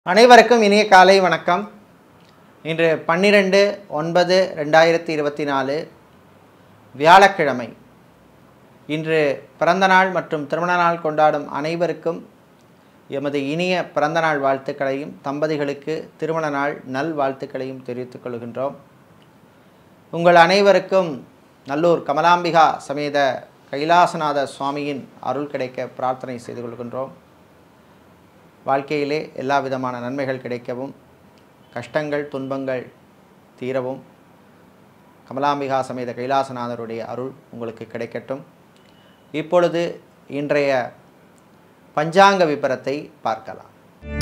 அனைவருக்கும் இனிய காலை வணக்கம் இன்று பன்னிரெண்டு ஒன்பது ரெண்டாயிரத்தி இருபத்தி நாலு வியாழக்கிழமை இன்று பிறந்த நாள் மற்றும் திருமண நாள் கொண்டாடும் அனைவருக்கும் எமது இனிய பிறந்த நாள் வாழ்த்துக்களையும் தம்பதிகளுக்கு திருமண நாள் நல் வாழ்த்துக்களையும் தெரிவித்துக் கொள்கின்றோம் உங்கள் அனைவருக்கும் நல்லூர் கமலாம்பிகா சமேத கைலாசநாத சுவாமியின் அருள் கிடைக்க பிரார்த்தனை செய்து கொள்கின்றோம் வாழ்க்கையிலே எல்லா விதமான நன்மைகள் கிடைக்கவும் கஷ்டங்கள் துன்பங்கள் தீரவும் கமலாம்பிகா சமேத கைலாசநாதருடைய அருள் உங்களுக்கு கிடைக்கட்டும் இப்பொழுது இன்றைய பஞ்சாங்க விபரத்தை பார்க்கலாம்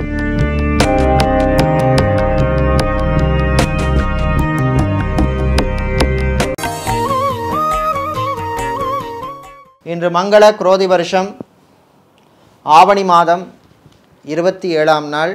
இன்று மங்கள குரோதி வருஷம் ஆவணி மாதம் இருபத்தி ஏழாம் நாள்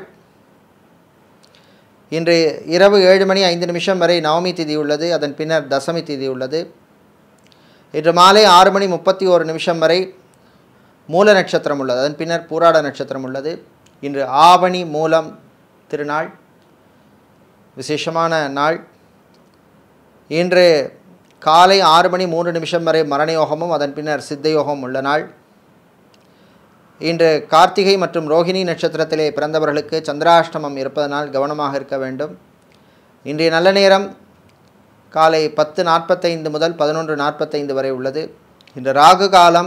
இன்று இரவு ஏழு மணி ஐந்து நிமிஷம் வரை நவமி திதி உள்ளது அதன் பின்னர் தசமி திதி உள்ளது இன்று மாலை ஆறு மணி முப்பத்தி ஓரு நிமிஷம் வரை மூல நட்சத்திரம் உள்ளது அதன் பின்னர் பூராட நட்சத்திரம் உள்ளது இன்று ஆவணி மூலம் திருநாள் விசேஷமான நாள் இன்று காலை ஆறு மணி மூன்று நிமிஷம் வரை மரண யோகமும் அதன் பின்னர் சித்த யோகம் உள்ள நாள் இன்று கார்த்திகை மற்றும் ரோஹிணி நட்சத்திரத்திலே பிறந்தவர்களுக்கு சந்திராஷ்டமம் இருப்பதனால் கவனமாக இருக்க வேண்டும் இன்றைய நல்ல நேரம் காலை பத்து நாற்பத்தைந்து முதல் பதினொன்று நாற்பத்தைந்து வரை உள்ளது இன்று ராகு காலம்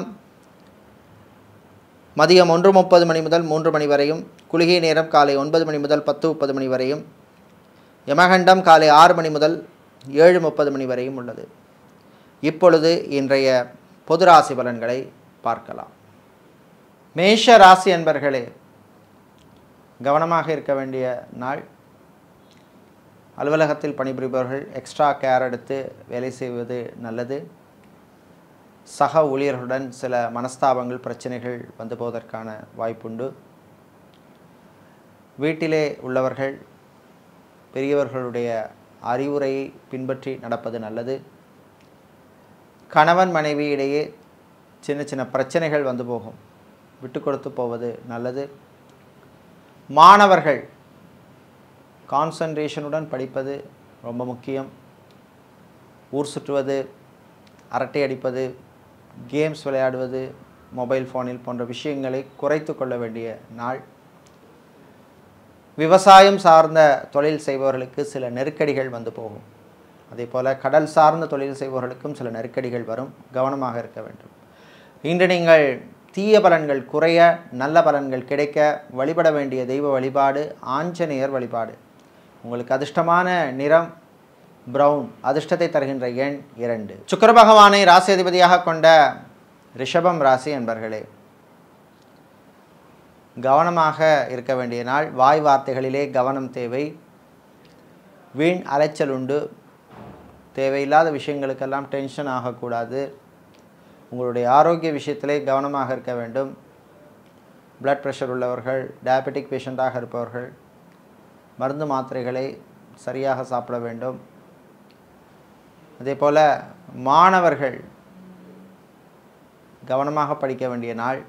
மதியம் ஒன்று முப்பது மணி முதல் மூன்று மணி வரையும் குளிகை நேரம் காலை ஒன்பது மணி முதல் பத்து முப்பது மணி வரையும் யமகண்டம் காலை ஆறு மணி முதல் ஏழு முப்பது மணி வரையும் உள்ளது இப்பொழுது இன்றைய பொது ராசி பலன்களை பார்க்கலாம் மேஷ ராசி அன்பர்களே கவனமாக இருக்க வேண்டிய நாள் அலுவலகத்தில் பணிபுரிபவர்கள் எக்ஸ்ட்ரா கேர் எடுத்து வேலை செய்வது நல்லது சக ஊழியர்களுடன் சில மனஸ்தாபங்கள் பிரச்சனைகள் வந்து போவதற்கான வாய்ப்புண்டு வீட்டிலே உள்ளவர்கள் பெரியவர்களுடைய அறிவுரையை பின்பற்றி நடப்பது நல்லது கணவன் மனைவி இடையே சின்ன சின்ன பிரச்சனைகள் வந்து போகும் விட்டு கொடுத்து போவது நல்லது மாணவர்கள் கான்சன்ட்ரேஷனுடன் படிப்பது ரொம்ப முக்கியம் ஊர் சுற்றுவது அரட்டை அடிப்பது கேம்ஸ் விளையாடுவது மொபைல் ஃபோனில் போன்ற விஷயங்களை குறைத்து கொள்ள வேண்டிய நாள் விவசாயம் சார்ந்த தொழில் செய்பவர்களுக்கு சில நெருக்கடிகள் வந்து போகும் அதே போல் கடல் சார்ந்த தொழில் செய்பவர்களுக்கும் சில நெருக்கடிகள் வரும் கவனமாக இருக்க வேண்டும் இன்று நீங்கள் தீய பலன்கள் குறைய நல்ல பலன்கள் கிடைக்க வழிபட வேண்டிய தெய்வ வழிபாடு ஆஞ்சநேயர் வழிபாடு உங்களுக்கு அதிர்ஷ்டமான நிறம் பிரவுன் அதிர்ஷ்டத்தை தருகின்ற எண் இரண்டு சுக்கர பகவானை ராசி அதிபதியாக கொண்ட ரிஷபம் ராசி என்பர்களே கவனமாக இருக்க வேண்டிய நாள் வாய் வார்த்தைகளிலே கவனம் தேவை வீண் அலைச்சல் உண்டு தேவையில்லாத விஷயங்களுக்கெல்லாம் டென்ஷன் ஆகக்கூடாது உங்களுடைய ஆரோக்கிய விஷயத்திலே கவனமாக இருக்க வேண்டும் பிளட் ப்ரெஷர் உள்ளவர்கள் டயபெட்டிக் பேஷண்ட்டாக இருப்பவர்கள் மருந்து மாத்திரைகளை சரியாக சாப்பிட வேண்டும் அதே போல் மாணவர்கள் கவனமாக படிக்க வேண்டிய நாள்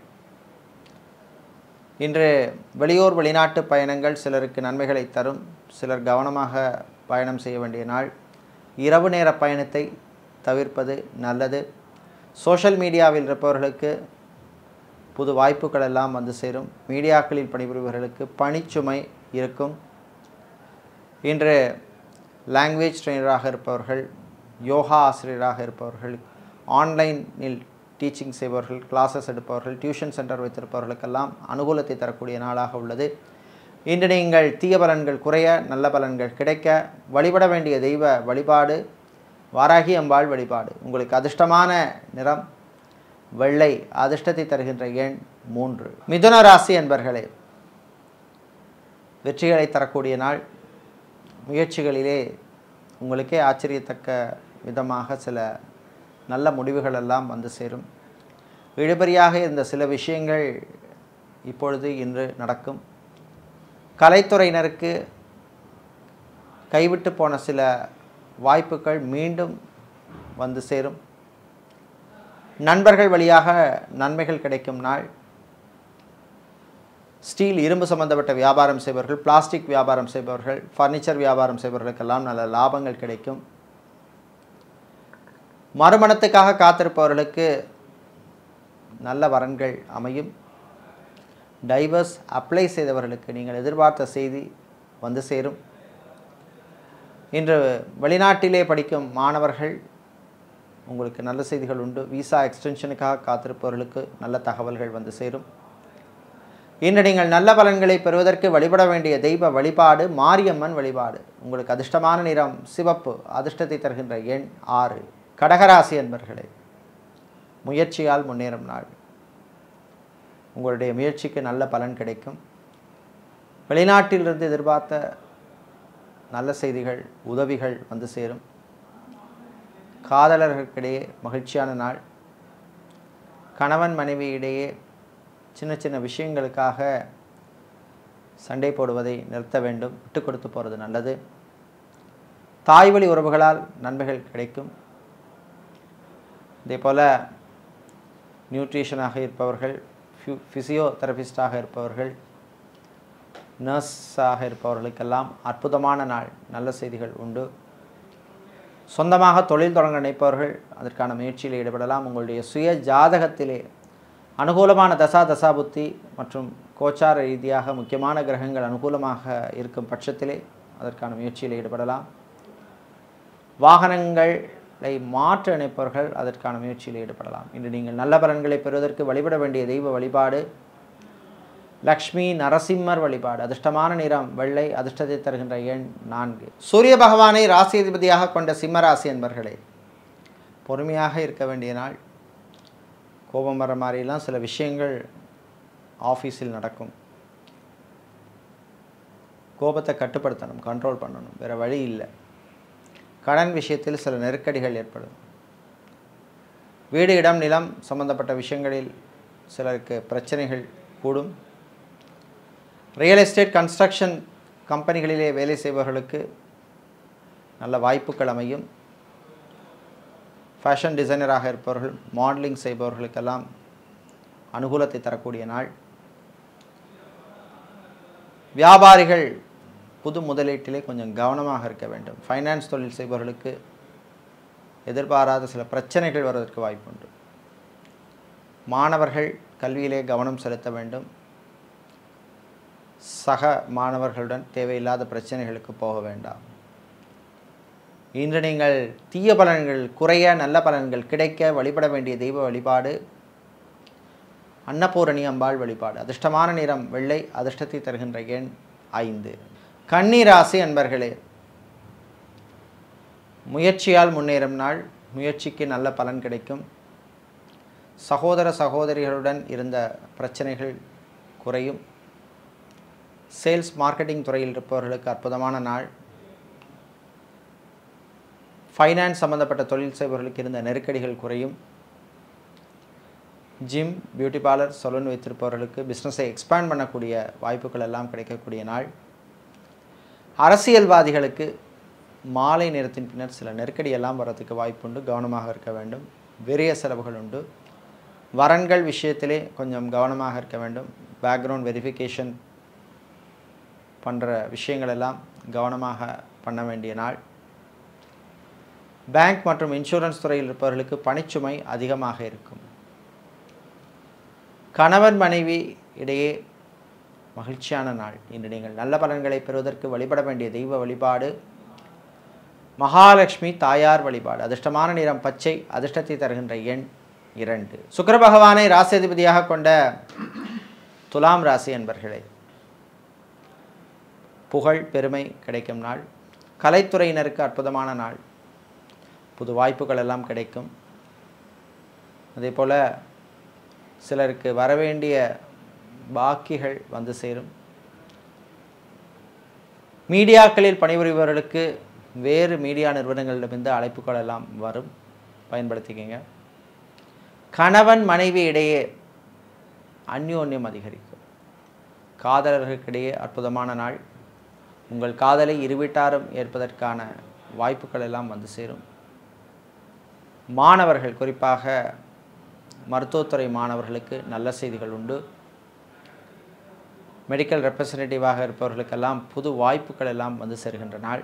இன்று வெளியூர் வெளிநாட்டு பயணங்கள் சிலருக்கு நன்மைகளை தரும் சிலர் கவனமாக பயணம் செய்ய வேண்டிய நாள் இரவு நேர பயணத்தை தவிர்ப்பது நல்லது சோஷியல் மீடியாவில் இருப்பவர்களுக்கு புது வாய்ப்புகள் எல்லாம் வந்து சேரும் மீடியாக்களில் பணிபுரிபவர்களுக்கு பணிச்சுமை இருக்கும் இன்று லாங்குவேஜ் ட்ரெயினராக இருப்பவர்கள் யோகா ஆசிரியராக இருப்பவர்கள் ஆன்லைனில் டீச்சிங் செய்பவர்கள் கிளாஸஸ் எடுப்பவர்கள் டியூஷன் சென்டர் வைத்திருப்பவர்களுக்கெல்லாம் அனுகூலத்தை தரக்கூடிய நாளாக உள்ளது இன்று நீங்கள் தீய பலன்கள் குறைய நல்ல பலன்கள் கிடைக்க வழிபட வேண்டிய தெய்வ வழிபாடு வாராகி அம்பாள் வழிபாடு உங்களுக்கு அதிர்ஷ்டமான நிறம் வெள்ளை அதிர்ஷ்டத்தை தருகின்ற எண் மூன்று மிதுன ராசி என்பர்களே வெற்றிகளை தரக்கூடிய நாள் முயற்சிகளிலே உங்களுக்கே ஆச்சரியத்தக்க விதமாக சில நல்ல முடிவுகள் எல்லாம் வந்து சேரும் இழுபறியாக இருந்த சில விஷயங்கள் இப்பொழுது இன்று நடக்கும் கலைத்துறையினருக்கு கைவிட்டு போன சில வாய்ப்புகள் மீண்டும் வந்து சேரும் நண்பர்கள் வழியாக நன்மைகள் கிடைக்கும் நாள் ஸ்டீல் இரும்பு சம்பந்தப்பட்ட வியாபாரம் செய்பவர்கள் பிளாஸ்டிக் வியாபாரம் செய்பவர்கள் ஃபர்னிச்சர் வியாபாரம் செய்பவர்களுக்கெல்லாம் நல்ல லாபங்கள் கிடைக்கும் மறுமணத்துக்காக காத்திருப்பவர்களுக்கு நல்ல வரன்கள் அமையும் டைவர்ஸ் அப்ளை செய்தவர்களுக்கு நீங்கள் எதிர்பார்த்த செய்தி வந்து சேரும் இன்று வெளிநாட்டிலே படிக்கும் மாணவர்கள் உங்களுக்கு நல்ல செய்திகள் உண்டு விசா எக்ஸ்டென்ஷனுக்காக காத்திருப்பவர்களுக்கு நல்ல தகவல்கள் வந்து சேரும் இன்று நீங்கள் நல்ல பலன்களை பெறுவதற்கு வழிபட வேண்டிய தெய்வ வழிபாடு மாரியம்மன் வழிபாடு உங்களுக்கு அதிர்ஷ்டமான நிறம் சிவப்பு அதிர்ஷ்டத்தை தருகின்ற எண் ஆறு கடகராசி என்பர்களே முயற்சியால் முன்னேறும் நாள் உங்களுடைய முயற்சிக்கு நல்ல பலன் கிடைக்கும் வெளிநாட்டிலிருந்து எதிர்பார்த்த நல்ல செய்திகள் உதவிகள் வந்து சேரும் காதலர்களுக்கிடையே மகிழ்ச்சியான நாள் கணவன் மனைவியிடையே சின்ன சின்ன விஷயங்களுக்காக சண்டை போடுவதை நிறுத்த வேண்டும் விட்டு கொடுத்து போகிறது நல்லது தாய் வழி உறவுகளால் நன்மைகள் கிடைக்கும் இதே போல் நியூட்ரிஷனாக இருப்பவர்கள் ஃபியூ ஃபிசியோதெரபிஸ்டாக இருப்பவர்கள் நர்ஸாக இருப்பவர்களுக்கெல்லாம் அற்புதமான நாள் நல்ல செய்திகள் உண்டு சொந்தமாக தொழில் தொடங்க நினைப்பவர்கள் அதற்கான முயற்சியில் ஈடுபடலாம் உங்களுடைய சுய ஜாதகத்திலே அனுகூலமான தசா தசாபுத்தி மற்றும் கோச்சார ரீதியாக முக்கியமான கிரகங்கள் அனுகூலமாக இருக்கும் பட்சத்திலே அதற்கான முயற்சியில் ஈடுபடலாம் வாகனங்களை மாற்ற நினைப்பவர்கள் அதற்கான முயற்சியில் ஈடுபடலாம் இன்று நீங்கள் நல்ல பலன்களை பெறுவதற்கு வழிபட வேண்டிய தெய்வ வழிபாடு லக்ஷ்மி நரசிம்மர் வழிபாடு அதிர்ஷ்டமான நிறம் வெள்ளை அதிர்ஷ்டத்தை தருகின்ற எண் நான்கு சூரிய பகவானை ராசி அதிபதியாக கொண்ட சிம்ம ராசி என்பர்களே பொறுமையாக இருக்க வேண்டிய நாள் கோபம் வர மாதிரிலாம் சில விஷயங்கள் ஆஃபீஸில் நடக்கும் கோபத்தை கட்டுப்படுத்தணும் கண்ட்ரோல் பண்ணணும் வேறு வழி இல்லை கடன் விஷயத்தில் சில நெருக்கடிகள் ஏற்படும் வீடு இடம் நிலம் சம்பந்தப்பட்ட விஷயங்களில் சிலருக்கு பிரச்சனைகள் கூடும் ரியல் எஸ்டேட் கன்ஸ்ட்ரக்ஷன் கம்பெனிகளிலே வேலை செய்பவர்களுக்கு நல்ல வாய்ப்புகள் அமையும் ஃபேஷன் டிசைனராக இருப்பவர்கள் மாடலிங் செய்பவர்களுக்கெல்லாம் அனுகூலத்தை தரக்கூடிய நாள் வியாபாரிகள் புது முதலீட்டிலே கொஞ்சம் கவனமாக இருக்க வேண்டும் ஃபைனான்ஸ் தொழில் செய்பவர்களுக்கு எதிர்பாராத சில பிரச்சனைகள் வருவதற்கு வாய்ப்புண்டு மாணவர்கள் கல்வியிலே கவனம் செலுத்த வேண்டும் சக மாணவர்களுடன் தேவையில்லாத பிரச்சனைகளுக்கு போக வேண்டாம் இன்று நீங்கள் தீய பலன்கள் குறைய நல்ல பலன்கள் கிடைக்க வழிபட வேண்டிய தெய்வ வழிபாடு அன்னபூரணி அம்பாள் வழிபாடு அதிர்ஷ்டமான நிறம் வெள்ளை அதிர்ஷ்டத்தை தருகின்ற எண் ஐந்து கன்னிராசி அன்பர்களே முயற்சியால் முன்னேறும் நாள் முயற்சிக்கு நல்ல பலன் கிடைக்கும் சகோதர சகோதரிகளுடன் இருந்த பிரச்சனைகள் குறையும் சேல்ஸ் மார்க்கெட்டிங் துறையில் இருப்பவர்களுக்கு அற்புதமான நாள் ஃபைனான்ஸ் சம்பந்தப்பட்ட தொழில் செய்பவர்களுக்கு இருந்த நெருக்கடிகள் குறையும் ஜிம் பியூட்டி பார்லர் சலூன் வைத்திருப்பவர்களுக்கு பிஸ்னஸை எக்ஸ்பேண்ட் பண்ணக்கூடிய வாய்ப்புகள் எல்லாம் கிடைக்கக்கூடிய நாள் அரசியல்வாதிகளுக்கு மாலை நேரத்தின் பின்னர் சில நெருக்கடி எல்லாம் வரதுக்கு வாய்ப்புண்டு கவனமாக இருக்க வேண்டும் விரைய செலவுகள் உண்டு வரன்கள் விஷயத்திலே கொஞ்சம் கவனமாக இருக்க வேண்டும் பேக்ரவுண்ட் வெரிஃபிகேஷன் பண்ணுற விஷயங்கள் எல்லாம் கவனமாக பண்ண வேண்டிய நாள் பேங்க் மற்றும் இன்சூரன்ஸ் துறையில் இருப்பவர்களுக்கு பணிச்சுமை அதிகமாக இருக்கும் கணவன் மனைவி இடையே மகிழ்ச்சியான நாள் இன்று நீங்கள் நல்ல பலன்களை பெறுவதற்கு வழிபட வேண்டிய தெய்வ வழிபாடு மகாலட்சுமி தாயார் வழிபாடு அதிர்ஷ்டமான நிறம் பச்சை அதிர்ஷ்டத்தை தருகின்ற எண் இரண்டு சுக்கிர பகவானை ராசியதிபதியாக கொண்ட துலாம் ராசி என்பர்களே புகழ் பெருமை கிடைக்கும் நாள் கலைத்துறையினருக்கு அற்புதமான நாள் புது வாய்ப்புகள் எல்லாம் கிடைக்கும் அதே போல் சிலருக்கு வரவேண்டிய பாக்கிகள் வந்து சேரும் மீடியாக்களில் பணிபுரிபவர்களுக்கு வேறு மீடியா நிறுவனங்களிடமிருந்து அழைப்புகள் எல்லாம் வரும் பயன்படுத்திக்கங்க கணவன் மனைவி இடையே அந்யோன்யம் அதிகரிக்கும் காதலர்களுக்கிடையே அற்புதமான நாள் உங்கள் காதலை இருவீட்டாரும் ஏற்பதற்கான வாய்ப்புகள் எல்லாம் வந்து சேரும் மாணவர்கள் குறிப்பாக மருத்துவத்துறை மாணவர்களுக்கு நல்ல செய்திகள் உண்டு மெடிக்கல் ரெப்ரசன்டேட்டிவாக இருப்பவர்களுக்கெல்லாம் புது வாய்ப்புகள் எல்லாம் வந்து சேருகின்ற நாள்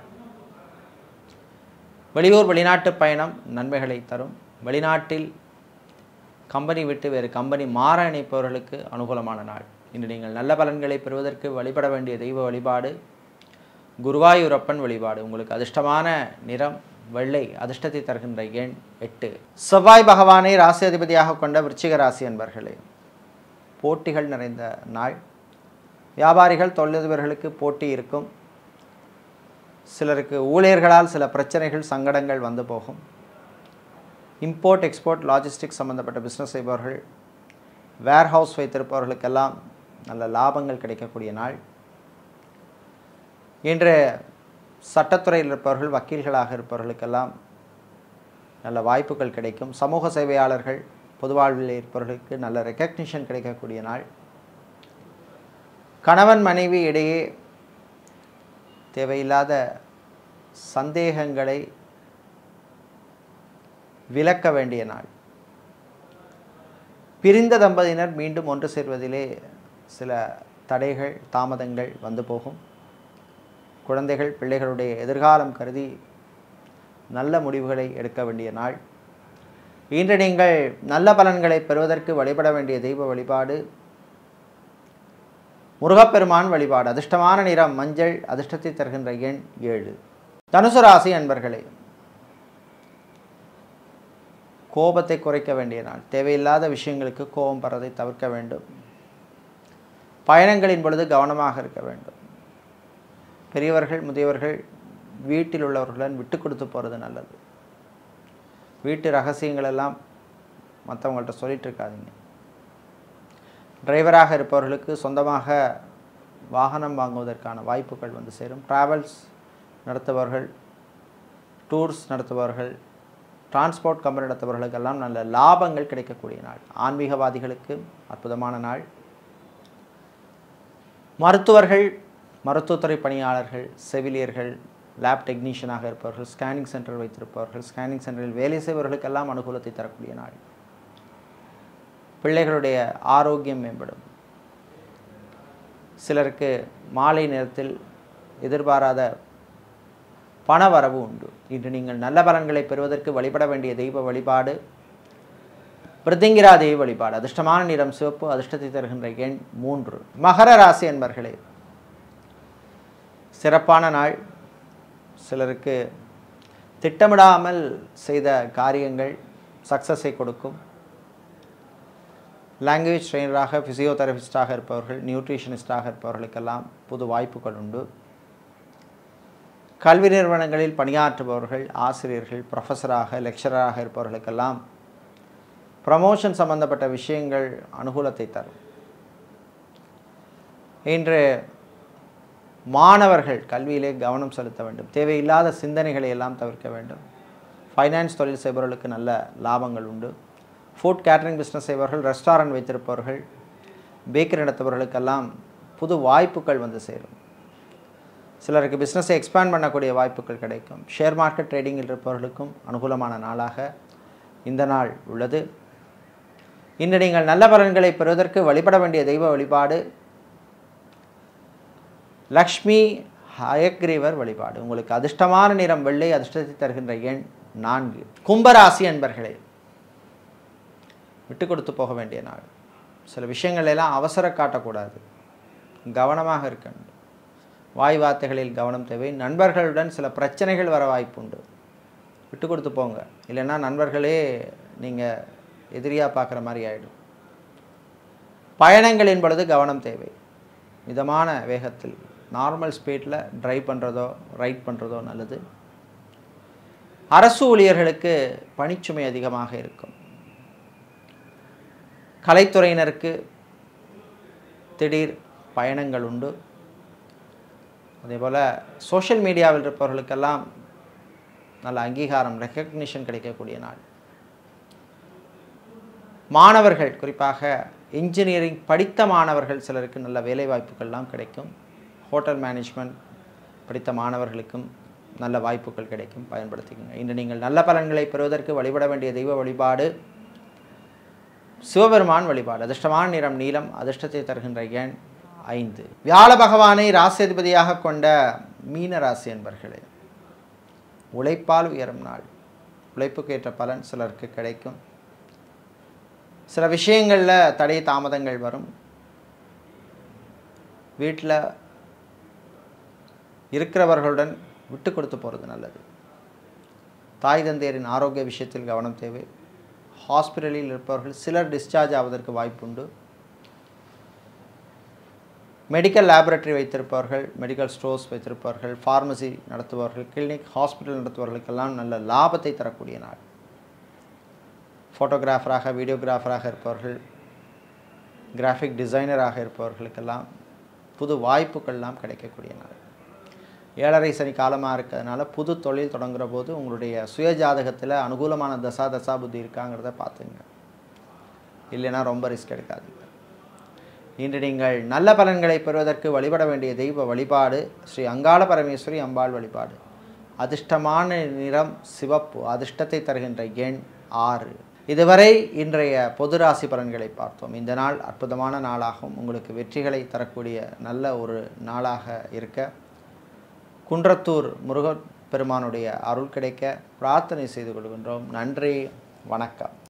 வெளியூர் வெளிநாட்டு பயணம் நன்மைகளை தரும் வெளிநாட்டில் கம்பெனி விட்டு வேறு கம்பெனி மாற நினைப்பவர்களுக்கு அனுகூலமான நாள் இன்று நீங்கள் நல்ல பலன்களை பெறுவதற்கு வழிபட வேண்டிய தெய்வ வழிபாடு குருவாயூரப்பன் வழிபாடு உங்களுக்கு அதிர்ஷ்டமான நிறம் வெள்ளை அதிர்ஷ்டத்தை தருகின்ற எண் எட்டு செவ்வாய் பகவானை ராசி அதிபதியாக கொண்ட விருச்சிக ராசி என்பர்களே போட்டிகள் நிறைந்த நாள் வியாபாரிகள் தொழிலதிபர்களுக்கு போட்டி இருக்கும் சிலருக்கு ஊழியர்களால் சில பிரச்சனைகள் சங்கடங்கள் வந்து போகும் இம்போர்ட் எக்ஸ்போர்ட் லாஜிஸ்டிக்ஸ் சம்மந்தப்பட்ட பிஸ்னஸ் செய்பவர்கள் வேர் ஹவுஸ் வைத்திருப்பவர்களுக்கெல்லாம் நல்ல லாபங்கள் கிடைக்கக்கூடிய நாள் இன்று சட்டத்துறையில் இருப்பவர்கள் வக்கீல்களாக இருப்பவர்களுக்கெல்லாம் நல்ல வாய்ப்புகள் கிடைக்கும் சமூக சேவையாளர்கள் பொது வாழ்வில் இருப்பவர்களுக்கு நல்ல ரெக்கக்னிஷன் கிடைக்கக்கூடிய நாள் கணவன் மனைவி இடையே தேவையில்லாத சந்தேகங்களை விலக்க வேண்டிய நாள் பிரிந்த தம்பதியினர் மீண்டும் ஒன்று சேர்வதிலே சில தடைகள் தாமதங்கள் வந்து போகும் குழந்தைகள் பிள்ளைகளுடைய எதிர்காலம் கருதி நல்ல முடிவுகளை எடுக்க வேண்டிய நாள் இன்று நீங்கள் நல்ல பலன்களை பெறுவதற்கு வழிபட வேண்டிய தெய்வ வழிபாடு முருகப்பெருமான் வழிபாடு அதிர்ஷ்டமான நிறம் மஞ்சள் அதிர்ஷ்டத்தை தருகின்ற எண் ஏழு தனுசு ராசி அன்பர்களே கோபத்தை குறைக்க வேண்டிய நாள் தேவையில்லாத விஷயங்களுக்கு கோபம் பறதை தவிர்க்க வேண்டும் பயணங்களின் பொழுது கவனமாக இருக்க வேண்டும் பெரியவர்கள் முதியவர்கள் வீட்டில் உள்ளவர்களுடன் விட்டு கொடுத்து போகிறது நல்லது வீட்டு ரகசியங்கள் எல்லாம் மற்றவங்கள்ட்ட சொல்லிட்டு இருக்காதீங்க டிரைவராக இருப்பவர்களுக்கு சொந்தமாக வாகனம் வாங்குவதற்கான வாய்ப்புகள் வந்து சேரும் ட்ராவல்ஸ் நடத்துபவர்கள் டூர்ஸ் நடத்துபவர்கள் டிரான்ஸ்போர்ட் கம்பெனி நடத்துபவர்களுக்கெல்லாம் நல்ல லாபங்கள் கிடைக்கக்கூடிய நாள் ஆன்மீகவாதிகளுக்கு அற்புதமான நாள் மருத்துவர்கள் மருத்துவத்துறை பணியாளர்கள் செவிலியர்கள் லேப் டெக்னீஷியனாக இருப்பவர்கள் ஸ்கேனிங் சென்டர் வைத்திருப்பவர்கள் ஸ்கேனிங் சென்டரில் வேலை செய்பவர்களுக்கெல்லாம் அனுகூலத்தை தரக்கூடிய நாள் பிள்ளைகளுடைய ஆரோக்கியம் மேம்படும் சிலருக்கு மாலை நேரத்தில் எதிர்பாராத பண வரவு உண்டு இன்று நீங்கள் நல்ல பலன்களை பெறுவதற்கு வழிபட வேண்டிய தெய்வ வழிபாடு பிரித்திங்கிரா தெய்வ வழிபாடு அதிர்ஷ்டமான நிறம் சிவப்பு அதிர்ஷ்டத்தை தருகின்ற எண் மூன்று மகர ராசி என்பர்களே சிறப்பான நாள் சிலருக்கு திட்டமிடாமல் செய்த காரியங்கள் சக்ஸஸை கொடுக்கும் லாங்குவேஜ் ட்ரெயினராக ஃபிசியோதெரபிஸ்டாக இருப்பவர்கள் நியூட்ரிஷனிஸ்டாக இருப்பவர்களுக்கெல்லாம் புது வாய்ப்புகள் உண்டு கல்வி நிறுவனங்களில் பணியாற்றுபவர்கள் ஆசிரியர்கள் ப்ரொஃபஸராக லெக்சரராக இருப்பவர்களுக்கெல்லாம் ப்ரமோஷன் சம்பந்தப்பட்ட விஷயங்கள் அனுகூலத்தை தரும் இன்று மாணவர்கள் கல்வியிலே கவனம் செலுத்த வேண்டும் தேவையில்லாத சிந்தனைகளை எல்லாம் தவிர்க்க வேண்டும் ஃபைனான்ஸ் தொழில் செய்பவர்களுக்கு நல்ல லாபங்கள் உண்டு ஃபுட் கேட்டரிங் பிஸ்னஸ் செய்பவர்கள் ரெஸ்டாரண்ட் வைத்திருப்பவர்கள் பேக்கரி நடத்துபவர்களுக்கெல்லாம் புது வாய்ப்புகள் வந்து சேரும் சிலருக்கு பிஸ்னஸை எக்ஸ்பேண்ட் பண்ணக்கூடிய வாய்ப்புகள் கிடைக்கும் ஷேர் மார்க்கெட் ட்ரேடிங்கில் இருப்பவர்களுக்கும் அனுகூலமான நாளாக இந்த நாள் உள்ளது இன்று நீங்கள் நல்ல பலன்களை பெறுவதற்கு வழிபட வேண்டிய தெய்வ வழிபாடு லக்ஷ்மி ஹயக்ரீவர் வழிபாடு உங்களுக்கு அதிர்ஷ்டமான நிறம் வெள்ளை அதிர்ஷ்டத்தை தருகின்ற எண் நான்கு கும்பராசி அன்பர்களே விட்டு கொடுத்து போக வேண்டிய நாள் சில விஷயங்கள் எல்லாம் அவசர காட்டக்கூடாது கவனமாக இருக்க வேண்டும் வாய் வார்த்தைகளில் கவனம் தேவை நண்பர்களுடன் சில பிரச்சனைகள் வர வாய்ப்புண்டு விட்டு கொடுத்து போங்க இல்லைன்னா நண்பர்களே நீங்கள் எதிரியாக பார்க்குற மாதிரி ஆகிடும் பயணங்களின் பொழுது கவனம் தேவை மிதமான வேகத்தில் நார்மல் ஸ்பீடில் ட்ரைவ் பண்ணுறதோ ரைட் பண்ணுறதோ நல்லது அரசு ஊழியர்களுக்கு பணிச்சுமை அதிகமாக இருக்கும் கலைத்துறையினருக்கு திடீர் பயணங்கள் உண்டு அதேபோல் சோஷியல் மீடியாவில் இருப்பவர்களுக்கெல்லாம் நல்ல அங்கீகாரம் ரெக்கக்னிஷன் கிடைக்கக்கூடிய நாள் மாணவர்கள் குறிப்பாக இன்ஜினியரிங் படித்த மாணவர்கள் சிலருக்கு நல்ல வேலைவாய்ப்புகள்லாம் கிடைக்கும் ஹோட்டல் மேனேஜ்மெண்ட் படித்த மாணவர்களுக்கும் நல்ல வாய்ப்புகள் கிடைக்கும் பயன்படுத்திக்கோங்க இன்று நீங்கள் நல்ல பலன்களை பெறுவதற்கு வழிபட வேண்டிய தெய்வ வழிபாடு சிவபெருமான் வழிபாடு அதிர்ஷ்டமான நிறம் நீலம் அதிர்ஷ்டத்தை தருகின்ற எண் ஐந்து வியாழ பகவானை ராசியதிபதியாக கொண்ட மீன ராசி என்பர்களே உழைப்பால் உயரும் நாள் உழைப்புக்கு ஏற்ற பலன் சிலருக்கு கிடைக்கும் சில விஷயங்களில் தடை தாமதங்கள் வரும் வீட்டில் இருக்கிறவர்களுடன் விட்டு கொடுத்து போகிறது நல்லது தாய் தந்தையரின் ஆரோக்கிய விஷயத்தில் கவனம் தேவை ஹாஸ்பிட்டலில் இருப்பவர்கள் சிலர் டிஸ்சார்ஜ் ஆவதற்கு வாய்ப்புண்டு மெடிக்கல் லேபரட்டரி வைத்திருப்பவர்கள் மெடிக்கல் ஸ்டோர்ஸ் வைத்திருப்பவர்கள் ஃபார்மசி நடத்துபவர்கள் கிளினிக் ஹாஸ்பிட்டல் நடத்துபவர்களுக்கெல்லாம் நல்ல லாபத்தை தரக்கூடிய நாள் ஃபோட்டோகிராஃபராக வீடியோகிராஃபராக இருப்பவர்கள் கிராஃபிக் டிசைனராக இருப்பவர்களுக்கெல்லாம் புது வாய்ப்புகள்லாம் கிடைக்கக்கூடிய நாள் ஏழரை சனி காலமாக இருக்கிறதுனால புது தொழில் தொடங்குற போது உங்களுடைய சுய ஜாதகத்தில் அனுகூலமான தசா தசா புத்தி இருக்காங்கிறத பார்த்துங்க இல்லைன்னா ரொம்ப ரிஸ்க் எடுக்காதீங்க இன்று நீங்கள் நல்ல பலன்களை பெறுவதற்கு வழிபட வேண்டிய தெய்வ வழிபாடு ஸ்ரீ அங்காள பரமேஸ்வரி அம்பாள் வழிபாடு அதிர்ஷ்டமான நிறம் சிவப்பு அதிர்ஷ்டத்தை தருகின்ற எண் ஆறு இதுவரை இன்றைய பொது ராசி பலன்களை பார்த்தோம் இந்த நாள் அற்புதமான நாளாகும் உங்களுக்கு வெற்றிகளை தரக்கூடிய நல்ல ஒரு நாளாக இருக்க குன்றத்தூர் முருகப் பெருமானுடைய அருள் கிடைக்க பிரார்த்தனை செய்து கொள்கின்றோம் நன்றி வணக்கம்